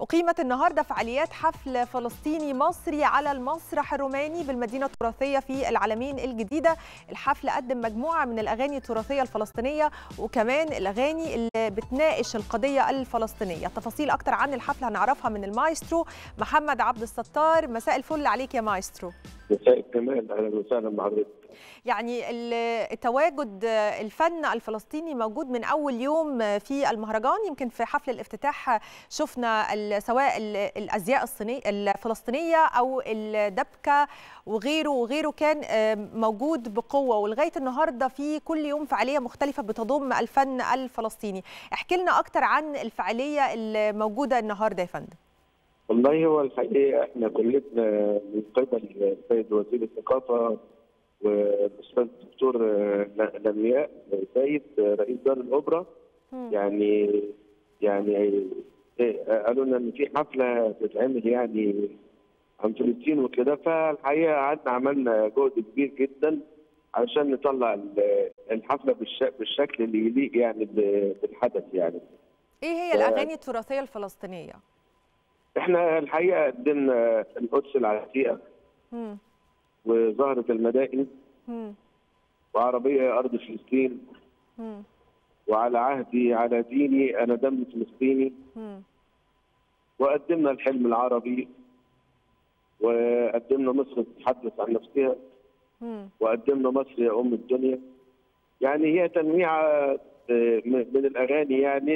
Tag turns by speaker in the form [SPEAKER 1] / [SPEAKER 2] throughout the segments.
[SPEAKER 1] أقيمت النهاردة فعاليات حفل فلسطيني مصري على المسرح الروماني بالمدينة التراثية في العالمين الجديدة الحفل قدم مجموعة من الأغاني التراثية الفلسطينية وكمان الأغاني اللي بتناقش القضية الفلسطينية تفاصيل أكتر عن الحفل هنعرفها من المايسترو محمد عبد الستار مساء الفل عليك يا مايسترو
[SPEAKER 2] مساء الجمال اهلا وسهلا بحضرتك
[SPEAKER 1] يعني التواجد الفن الفلسطيني موجود من اول يوم في المهرجان يمكن في حفل الافتتاح شفنا سواء الازياء الصينيه الفلسطينيه او الدبكه وغيره وغيره كان موجود بقوه ولغايه النهارده في كل يوم فعاليه مختلفه بتضم الفن الفلسطيني احكي لنا اكتر عن الفعاليه الموجوده النهارده يا فندم
[SPEAKER 2] والله هو الحقيقه احنا كلتنا من قبل السيد وزير الثقافه والاستاذ الدكتور لمياء سيد رئيس دار الاوبرا يعني يعني قالوا لنا ان في حفله تتعمل يعني عن فلسطين وكده فالحقيقه قعدنا عملنا جهد كبير جدا علشان نطلع الحفله بالشكل اللي يليق يعني بالحدث يعني
[SPEAKER 1] ايه هي الاغاني التراثيه الفلسطينيه؟
[SPEAKER 2] احنا الحقيقه قدمنا القدس العتيقه وزهره المدائن
[SPEAKER 1] مم.
[SPEAKER 2] وعربيه ارض فلسطين
[SPEAKER 1] مم.
[SPEAKER 2] وعلى عهدي على ديني انا دم فلسطيني
[SPEAKER 1] مم.
[SPEAKER 2] وقدمنا الحلم العربي وقدمنا مصر تتحدث عن نفسها
[SPEAKER 1] مم.
[SPEAKER 2] وقدمنا مصر يا ام الدنيا يعني هي تنويعه من الاغاني يعني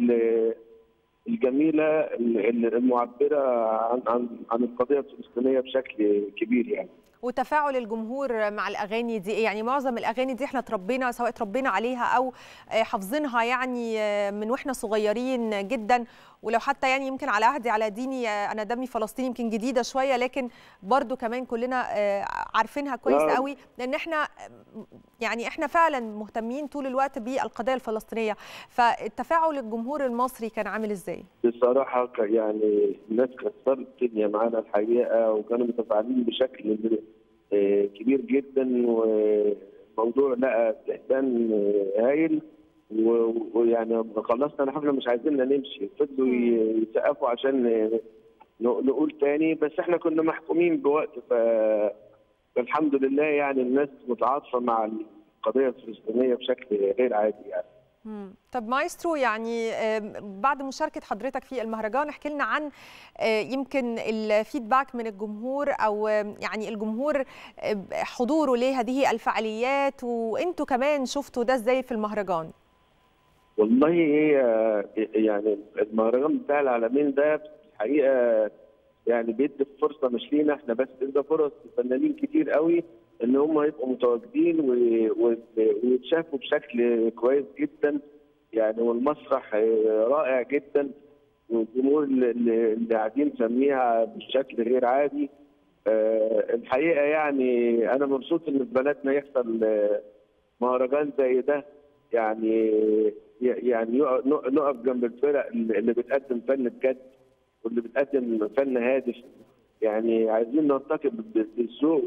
[SPEAKER 2] الجميله المعبره عن عن عن القضيه الفلسطينيه بشكل كبير يعني
[SPEAKER 1] وتفاعل الجمهور مع الاغاني دي يعني معظم الاغاني دي احنا تربينا سواء تربينا عليها او حافظينها يعني من واحنا صغيرين جدا ولو حتى يعني يمكن على عهدي على ديني انا دمي فلسطيني يمكن جديده شويه لكن برضو كمان كلنا عارفينها كويس قوي لان احنا يعني احنا فعلا مهتمين طول الوقت بالقضيه الفلسطينيه فالتفاعل الجمهور المصري كان عامل ازاي
[SPEAKER 2] بصراحه يعني الناس كسرت الدنيا معانا الحقيقه وكانوا متفاعلين بشكل كبير جدا وموضوع لقى استحسان هايل ويعني خلصنا الحفله مش عايزيننا نمشي فضلوا يسقفوا عشان نقول تاني بس احنا كنا محكومين بوقت ف فالحمد لله يعني الناس متعاطفه مع القضيه الفلسطينيه بشكل غير عادي يعني
[SPEAKER 1] مم. طب مايسترو يعني بعد مشاركة حضرتك في المهرجان احكي لنا عن يمكن الفيدباك من الجمهور أو يعني الجمهور حضوره لهذه الفعاليات وانتوا كمان شفتوا ده ازاي في المهرجان
[SPEAKER 2] والله هي يعني المهرجان بتاع العالمين ده الحقيقة يعني بيدي فرصة مش لينا احنا بس ادى فرص لفنانين كتير قوي ان هم يبقوا متواجدين ويتشافوا بشكل كويس جدا يعني والمسرح رائع جدا والجمهور اللي قاعدين سميها بشكل غير عادي الحقيقه يعني انا مبسوط ان في بلدنا يحصل مهرجان زي ده يعني يعني نقف جنب الفرق اللي بتقدم فن بجد واللي بتقدم فن هادف يعني عايزين نرتقي بالذوق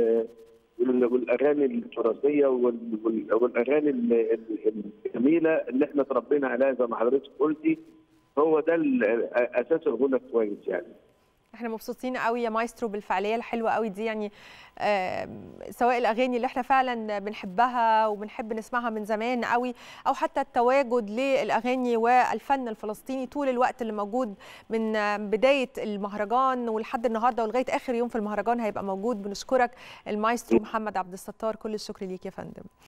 [SPEAKER 2] والاغاني التراثيه والاغاني الجميله اللي احنا اتربينا عليها زي ما حضرتك قلتي هو ده اساس الغنى كويس يعني
[SPEAKER 1] احنا مبسوطين قوي يا مايسترو بالفعاليه الحلوه قوي دي يعني آه سواء الاغاني اللي احنا فعلا بنحبها وبنحب نسمعها من زمان قوي او حتى التواجد للاغاني والفن الفلسطيني طول الوقت اللي موجود من بدايه المهرجان ولحد النهارده ولغايه اخر يوم في المهرجان هيبقى موجود بنشكرك المايسترو محمد عبد الستار كل الشكر ليك يا فندم